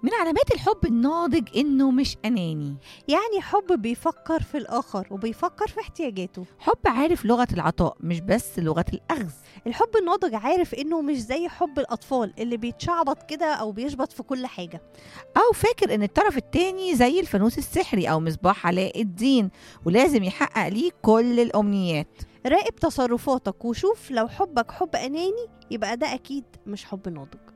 من علامات الحب الناضج انه مش اناني يعني حب بيفكر في الآخر وبيفكر في احتياجاته حب عارف لغه العطاء مش بس لغه الاخذ الحب الناضج عارف إنه مش زي حب الأطفال اللي بيتشعبط كده أو بيشبط في كل حاجة او فاكر ان الطرف التاني زي الفانوس السحري او مصباح علاء الدين ولازم يحقق ليه كل الامنيات راقب تصرفاتك وشوف لو حبك حب أناني يبقى ده أكيد مش حب ناضج